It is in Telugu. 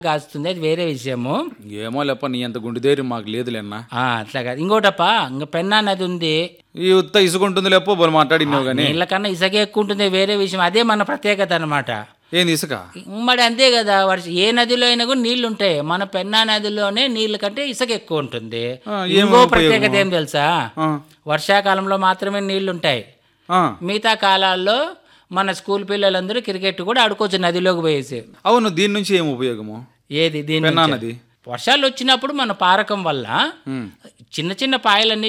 కాస్తుంది అది వేరే విషయము ఏమో లేప నీ అంత గుండె ధైర్యం మాకు లేదులేనా ఆ, అట్లా కాదు ఇంకోటప్ప ఇంకా పెన్నా నది ఉంది ఈ ఉత్త ఇసుకుంటుంది లేపో బోలు మాట్లాడినావు కానీ నీళ్ళ కన్నా ఇసుక ఎక్కువ ఉంటుంది వేరే విషయం అదే మన ప్రత్యేకత అనమాట ఏంది ఇసుక మరి అంతే కదా వర్ష ఏ నదిలో అయినా కూడా నీళ్లు ఉంటాయి మన పెన్నా నదిలోనే నీళ్ళ కంటే ఇసుక ఎక్కువ ఉంటుంది ఆ, ఏం ఇంకో ఉపయోగము? ప్రత్యేకత ఏం తెలుసా ఆ, వర్షాకాలంలో మాత్రమే నీళ్లు ఉంటాయి ఆ. మిగతా కాలాల్లో మన స్కూల్ పిల్లలందరూ క్రికెట్ కూడా ఆడుకోవచ్చు నదిలోకి పోయేసి అవును దీని నుంచి ఏం ఉపయోగము ఏది దీని పెన్నా నుంచి? నది వర్షాలు వచ్చినప్పుడు మన పారకం వల్ల ఉమ్. చిన్న చిన్న పాయలన్నీ